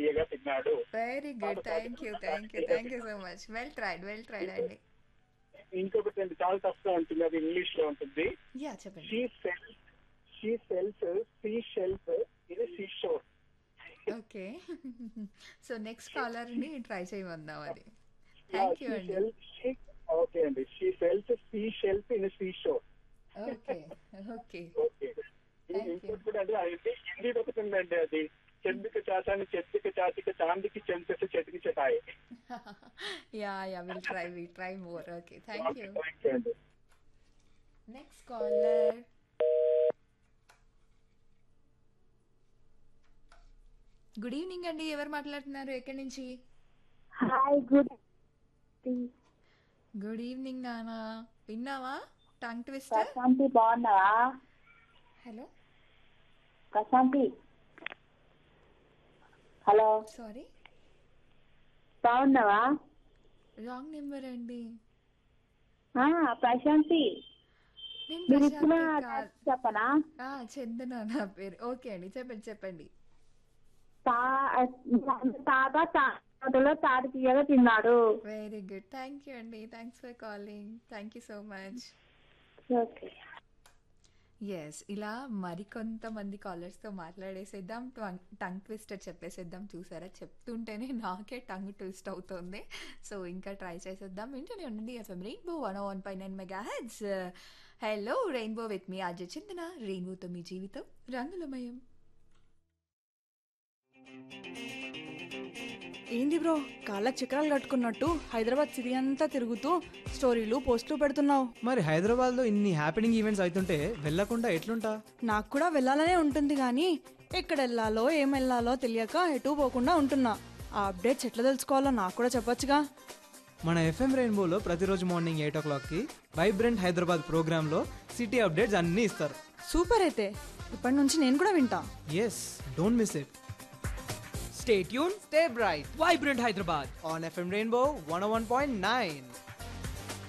తీయగా తిన్నాడు very good thank you thank you thank you so much well tried well tried అండి ఇంకొకటి అండి చాలా తప్పుగా ఉంటుంది అది ఇంగ్లీష్ లో ఉంటుంది యా చెప్పండి she sells she sells sea shelf ఇది sea shore okay so next caller ని ట్రై చేయమందాం అది థ్యాంక్ యూ అండి ఓకే అండి she sells sea shelf in sea shore okay okay okay Thank you. ఇంకోటి కూడా అండి అది హిందీ ఒకటి ఉందండి అది చెందుకు చాచాని చెట్టుకి చాచికి చాందికి చెంతసి చెట్టుకి చెటాయి yeah yeah will try will try more okay thank you thank you అండి నెక్స్ట్ కాలర్ గుడ్ ఈవినింగ్ అండి ఎవరు మాట్లాడుతున్నారు ఎక్కడి నుంచి హాయ్ గుడ్ గుడ్ ఈవినింగ్ నానా విన్నావా టంగ్ ట్విస్టర్ ప్రశాంతి బాగున్నావా హలో ప్రశాంతి హలో సారీ బాగున్నావా రాంగ్ నెంబర్ అండి ఆ, ప్రశాంతి నేను మీరు ఇచ్చిన ప్రశాంతి కాదు. టాస్క్ చెప్పనా ఆ, చందన నా పేరు ఓకే అండి చెప్పండి చెప్పండి తా తాత తాతలో తాటి తీయగా తిన్నాడు వెరీ గుడ్ థ్యాంక్ యూ అండి thanks for calling thank you so much okay yes ఇలా మరికొంతమంది కాలర్స్తో మాట్లాడేసేద్దాం టంగ్ టంగ్ ట్విస్టర్ చెప్పేసేద్దాం చూసారా చెప్తుంటేనే నాకే టంగ్ ట్విస్ట్ అవుతుంది సో ఇంకా ట్రై చేసేద్దాం వింటూనే ఉండండి FM rainbow one one pie nine megahertz hello rainbow with me Ajay Chintana రెయిన్బోతో మీ జీవితం రంగులమయం ఏంది బ్రో కాళ్ళకి చక్రాలు కట్టుకున్నట్టు హైదరాబాద్ సిటీ అంతా తిరుగుతూ స్టోరీలు పోస్టులు పెడుతున్నావు మరి హైదరాబాద్లో ఇన్ని హ్యాపెనింగ్ ఈవెంట్స్ అవుతుంటే వెళ్ళకుండా ఎట్లుంటా నాకు కూడా వెళ్ళాలనే ఉంటుంది కానీ ఎక్కడ వెళ్ళాలో ఏం వెళ్ళాలో తెలియక ఎటు పోకుండా ఉంటున్నా ఆ అప్డేట్స్ ఎట్లా తెలుసుకోవాలో నాకు కూడా చెప్పొచ్చుగా మన ఎఫ్ఎం రెయిన్బోలో ప్రతిరోజు మార్నింగ్ ఎయిట్ ఓ క్లాక్కి వైబ్రెంట్ హైదరాబాద్ ప్రోగ్రాంలో సిటీ అప్డేట్స్ అన్నీ ఇస్తారు సూపర్ అయితే ఇప్పటి నుంచి నేను కూడా వింటా yes don't miss it Stay tuned, stay bright Vibrant Hyderabad. On FM rainbow one one point nine